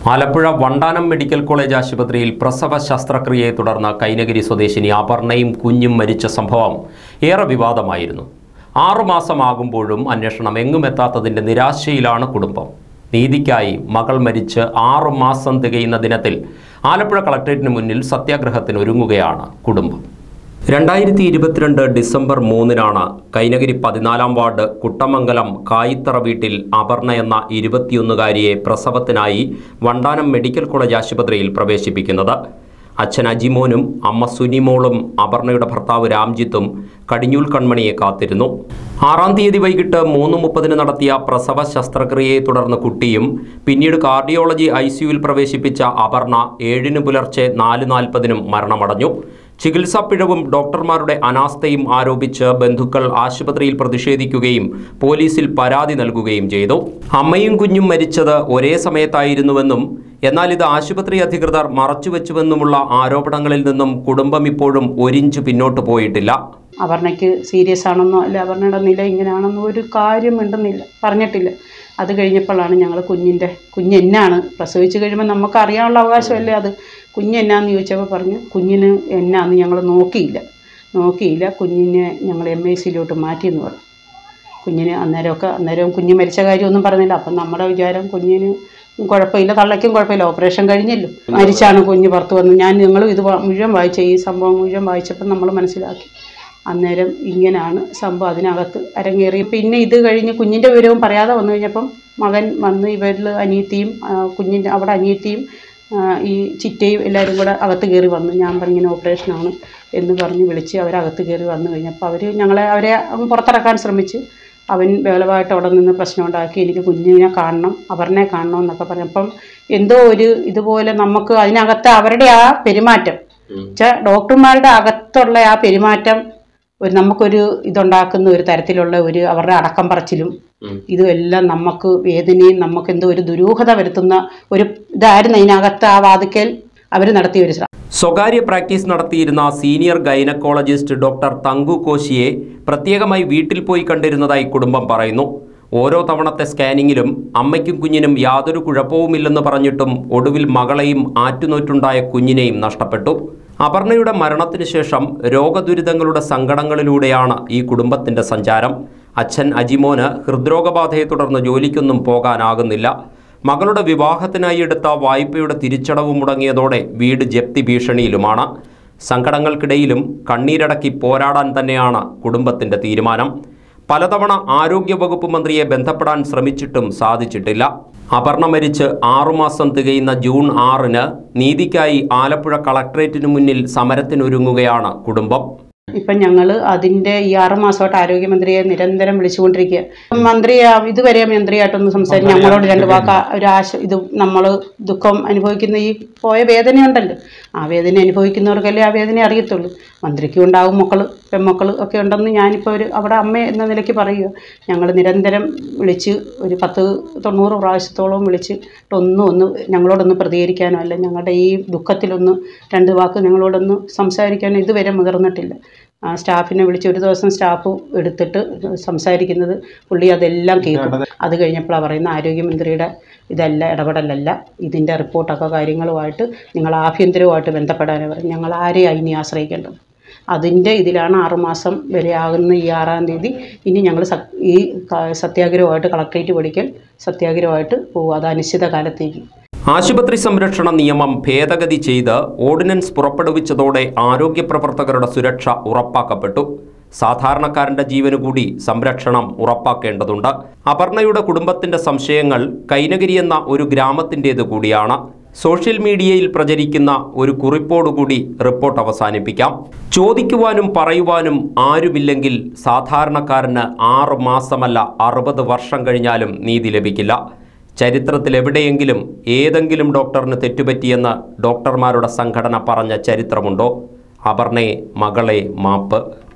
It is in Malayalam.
ആലപ്പുഴ വണ്ടാനം മെഡിക്കൽ കോളേജ് ആശുപത്രിയിൽ പ്രസവ ശസ്ത്രക്രിയയെ തുടർന്ന് കൈനഗിരി സ്വദേശിനി അപർണയും കുഞ്ഞും മരിച്ച സംഭവം ഏറെ വിവാദമായിരുന്നു ആറുമാസമാകുമ്പോഴും അന്വേഷണം എങ്ങുമെത്താത്തതിൻ്റെ നിരാശയിലാണ് കുടുംബം നീതിക്കായി മകൾ മരിച്ച് ആറു മാസം തികയുന്ന ദിനത്തിൽ ആലപ്പുഴ കളക്ട്രേറ്റിന് മുന്നിൽ സത്യാഗ്രഹത്തിന് ഒരുങ്ങുകയാണ് കുടുംബം രണ്ടായിരത്തി ഇരുപത്തിരണ്ട് ഡിസംബർ മൂന്നിനാണ് കൈനഗിരി പതിനാലാം വാർഡ് കുട്ടമംഗലം കായിത്തറ വീട്ടിൽ അപർണ എന്ന ഇരുപത്തിയൊന്നുകാരിയെ പ്രസവത്തിനായി വണ്ടാനം മെഡിക്കൽ കോളേജ് ആശുപത്രിയിൽ പ്രവേശിപ്പിക്കുന്നത് അച്ഛൻ അജിമോനും അമ്മ സുനിമോളും അപർണയുടെ ഭർത്താവ് രാംജിത്തും കടിഞ്ഞൂൽ കൺമണിയെ കാത്തിരുന്നു ആറാം തീയതി വൈകിട്ട് മൂന്ന് മുപ്പതിന് നടത്തിയ പ്രസവ ശസ്ത്രക്രിയയെ തുടർന്ന് കുട്ടിയും പിന്നീട് കാർഡിയോളജി ഐ സിയുവിൽ പ്രവേശിപ്പിച്ച അപർണ ഏഴിന് പുലർച്ചെ നാല് നാൽപ്പതിനും മരണമടഞ്ഞു ചികിത്സാ പിഴവും ഡോക്ടർമാരുടെ അനാസ്ഥയും ആരോപിച്ച് ബന്ധുക്കൾ ആശുപത്രിയിൽ പ്രതിഷേധിക്കുകയും പോലീസിൽ പരാതി നൽകുകയും ചെയ്തു അമ്മയും കുഞ്ഞും മരിച്ചത് ഒരേ സമയത്തായിരുന്നുവെന്നും എന്നാൽ ഇത് ആശുപത്രി അധികൃതർ മറച്ചുവെച്ചുവെന്നുമുള്ള ആരോപണങ്ങളിൽ നിന്നും കുടുംബം ഇപ്പോഴും ഒരിഞ്ച് പിന്നോട്ട് പോയിട്ടില്ല അപർണയ്ക്ക് സീരിയസ് ആണെന്നോ അല്ല അപർണയുടെ നില ഇങ്ങനെയാണെന്നോ ഒരു കാര്യം മിണ്ടുന്നില്ല പറഞ്ഞിട്ടില്ല അത് കഴിഞ്ഞപ്പോഴാണ് ഞങ്ങൾ കുഞ്ഞിൻ്റെ കുഞ്ഞ് എന്നാണ് പ്രസവിച്ച് കഴിയുമ്പോൾ നമുക്ക് അറിയാനുള്ള അവകാശമല്ലേ അത് കുഞ്ഞ് എന്നാന്ന് ചോദിച്ചപ്പോൾ പറഞ്ഞു കുഞ്ഞിന് എന്നാന്ന് ഞങ്ങൾ നോക്കിയില്ല നോക്കിയില്ല കുഞ്ഞിനെ ഞങ്ങൾ എം ഐ സിയിലോട്ട് മാറ്റിയെന്ന് പറഞ്ഞു കുഞ്ഞിന് അന്നേരമൊക്കെ അന്നേരം കുഞ്ഞ് മരിച്ച കാര്യമൊന്നും പറഞ്ഞില്ല അപ്പം നമ്മുടെ വിചാരം കുഞ്ഞിന് കുഴപ്പമില്ല തള്ളയ്ക്കും കുഴപ്പമില്ല ഓപ്പറേഷൻ കഴിഞ്ഞല്ലോ മരിച്ചാണ് കുഞ്ഞ് പുറത്ത് വന്നത് ഞാൻ നിങ്ങളും ഇത് വാ- മുഴുവൻ വായിച്ച ഈ സംഭവം മുഴുവൻ വായിച്ചപ്പോൾ നമ്മൾ മനസ്സിലാക്കി അന്നേരം ഇങ്ങനെയാണ് സംഭവം അതിനകത്ത് അരങ്ങേറി പിന്നെ ഇത് കഴിഞ്ഞ് കുഞ്ഞിൻ്റെ വിവരവും പറയാതെ വന്നു കഴിഞ്ഞപ്പം മകൻ വന്ന് ഇവരിൽ അനിയത്തിയും ആ, കുഞ്ഞിൻ്റെ അവിടെ അനിയത്തിയും ആ, ഈ ചിറ്റയും എല്ലാവരും കൂടെ അകത്ത് കയറി വന്നു ഞാൻ പറഞ്ഞിങ്ങനെ ഓപ്പറേഷനാണ് എന്ന് പറഞ്ഞ് വിളിച്ച് അവരകത്ത് കയറി വന്നു കഴിഞ്ഞപ്പോൾ അവർ ഞങ്ങളെ അവരെ അങ്ങ് പുറത്തിറക്കാൻ ശ്രമിച്ച് അവൻ ബഹളമായിട്ട് അവിടെ നിന്ന് പ്രശ്നം ഉണ്ടാക്കി എനിക്ക് കുഞ്ഞിനെ കാണണം അവരെ കാണണം എന്നൊക്കെ പറഞ്ഞപ്പം എന്തോ ഒരു ഇതുപോലെ നമുക്ക് അതിനകത്ത് അവരുടെ ആ പെരുമാറ്റം വെച്ചാൽ ഡോക്ടർമാരുടെ അകത്തുള്ള ആ പെരുമാറ്റം ഒരു നമുക്കൊരു ഇതുണ്ടാക്കുന്ന ഒരു തരത്തിലുള്ള ഒരു അവരുടെ അടക്കം പറച്ചിലും ഇതും എല്ലാം നമുക്ക് വേദനയും നമുക്ക് എന്തോ ഒരു ദുരൂഹത വരുത്തുന്ന ഒരു ഇതായിരുന്നു അതിനകത്ത് ആ വാതിക്കൽ അവർ നടത്തിയ ഒരു ശ്രമം സ്വകാര്യ പ്രാക്ടീസ് നടത്തിയിരുന്ന സീനിയർ ഗൈനക്കോളജിസ്റ്റ് ഡോക്ടർ തങ്കു കോശിയെ പ്രത്യേകമായി വീട്ടിൽ പോയി കണ്ടിരുന്നതായി കുടുംബം പറയുന്നു ഓരോ തവണത്തെ സ്കാനിങ്ങിലും അമ്മയ്ക്കും കുഞ്ഞിനും യാതൊരു കുഴപ്പവുമില്ലെന്ന് പറഞ്ഞിട്ടും ഒടുവിൽ മകളെയും ആറ്റുനോറ്റുണ്ടായ കുഞ്ഞിനെയും നഷ്ടപ്പെട്ടു അപർണയുടെ മരണത്തിനു ശേഷം രോഗദുരിതങ്ങളുടെ സങ്കടങ്ങളിലൂടെയാണ് ഈ കുടുംബത്തിന്റെ സഞ്ചാരം അച്ഛൻ അജിമോന് ഹൃദ്രോഗബാധയെ തുടർന്ന് ജോലിക്കൊന്നും പോകാനാകുന്നില്ല മകളുടെ വിവാഹത്തിനായി എടുത്ത വായ്പയുടെ തിരിച്ചടവ് മുടങ്ങിയതോടെ വീട് ജപ്തി ഭീഷണിയിലുമാണ് സങ്കടങ്ങൾക്കിടയിലും കണ്ണീരടക്കി പോരാടാൻ തന്നെയാണ് കുടുംബത്തിന്റെ തീരുമാനം പലതവണ ആരോഗ്യവകുപ്പ് മന്ത്രിയെ ബന്ധപ്പെടാൻ ശ്രമിച്ചിട്ടും സാധിച്ചിട്ടില്ല അപർണ മരിച്ച് ആറുമാസം തികയുന്ന ജൂൺ ആറിന് നീതിക്കായി ആലപ്പുഴ കളക്ട്രേറ്റിനു മുന്നിൽ സമരത്തിനൊരുങ്ങുകയാണ് കുടുംബം ഇപ്പം ഞങ്ങൾ അതിൻ്റെ ഈ ആറ് മാസമായിട്ട് ആരോഗ്യമന്ത്രിയെ നിരന്തരം വിളിച്ചുകൊണ്ടിരിക്കുക മന്ത്രി ആ, ഇതുവരെ മന്ത്രിയായിട്ടൊന്ന് സംസാരിച്ച് ഞങ്ങളോട് രണ്ട് വാക്ക് ആ ഒരു ആശ ഇത് നമ്മൾ ദുഃഖം അനുഭവിക്കുന്ന ഈ പോയ വേദനയുണ്ടല്ലോ ആ വേദന അനുഭവിക്കുന്നവർക്കല്ലേ ആ വേദന അറിയത്തുള്ളൂ മന്ത്രിക്കും ഉണ്ടാവും മക്കൾ പെൺമക്കൾ ഒക്കെ ഉണ്ടെന്ന് ഞാനിപ്പോൾ ഒരു അവിടെ അമ്മ എന്ന നിലയ്ക്ക് പറയുക ഞങ്ങൾ നിരന്തരം വിളിച്ച് ഒരു പത്ത് തൊണ്ണൂറ് പ്രാവശ്യത്തോളം വിളിച്ച് ഒന്നും ഒന്ന് ഞങ്ങളോടൊന്ന് പ്രതികരിക്കാനോ അല്ല ഞങ്ങളുടെ ഈ ദുഃഖത്തിലൊന്ന് രണ്ട് വാക്ക് ഞങ്ങളോടൊന്ന് സംസാരിക്കാനോ ഇതുവരെ മുതിർന്നിട്ടില്ല ആ സ്റ്റാഫിനെ വിളിച്ച് ഒരു ദിവസം സ്റ്റാഫ് എടുത്തിട്ട് സംസാരിക്കുന്നത് പുള്ളി അതെല്ലാം കേൾക്കും അത് കഴിഞ്ഞപ്പോഴാണ് പറയുന്ന ആരോഗ്യമന്ത്രിയുടെ ഇതല്ല ഇടപെടലല്ല ഇതിൻ്റെ റിപ്പോർട്ടൊക്കെ കാര്യങ്ങളുമായിട്ട് നിങ്ങൾ ആഭ്യന്തരവുമായിട്ട് ബന്ധപ്പെടാനാണ് പറയും ഞങ്ങൾ ആരെയാണ് ഇനി ആശ്രയിക്കേണ്ടത് അതിൻ്റെ ഇതിലാണ് ആറുമാസം വരെ ആകുന്ന ഈ ആറാം തീയതി ഇനി ഞങ്ങൾ ഈ ക- സത്യാഗ്രഹമായിട്ട് കളക്ട്രേറ്റ് പഠിക്കൽ സത്യാഗ്രഹമായിട്ട് പോകും അത് അനിശ്ചിത കാലത്തേക്ക് ആശുപത്രി സംരക്ഷണ നിയമം ഭേദഗതി ചെയ്ത് ഓർഡിനൻസ് പുറപ്പെടുവിച്ചതോടെ ആരോഗ്യ പ്രവർത്തകരുടെ സുരക്ഷ ഉറപ്പാക്കപ്പെട്ടു സാധാരണക്കാരന്റെ ജീവന് കൂടി സംരക്ഷണം ഉറപ്പാക്കേണ്ടതുണ്ട് അപർണയുടെ കുടുംബത്തിന്റെ സംശയങ്ങൾ കൈനഗിരി എന്ന ഒരു ഗ്രാമത്തിൻ്റേത് കൂടിയാണ് സോഷ്യൽ മീഡിയയിൽ പ്രചരിക്കുന്ന ഒരു കുറിപ്പോടുകൂടി റിപ്പോർട്ട് അവസാനിപ്പിക്കാം ചോദിക്കുവാനും പറയുവാനും ആരുമില്ലെങ്കിൽ സാധാരണക്കാരന് ആറ് മാസമല്ല അറുപത് വർഷം കഴിഞ്ഞാലും നീതി ലഭിക്കില്ല ചരിത്രത്തിൽ എവിടെയെങ്കിലും ഏതെങ്കിലും ഡോക്ടറിന് തെറ്റുപറ്റിയെന്ന് ഡോക്ടർമാരുടെ സംഘടന പറഞ്ഞ ചരിത്രമുണ്ടോ അപർണയെ മകളെ മാപ്പ്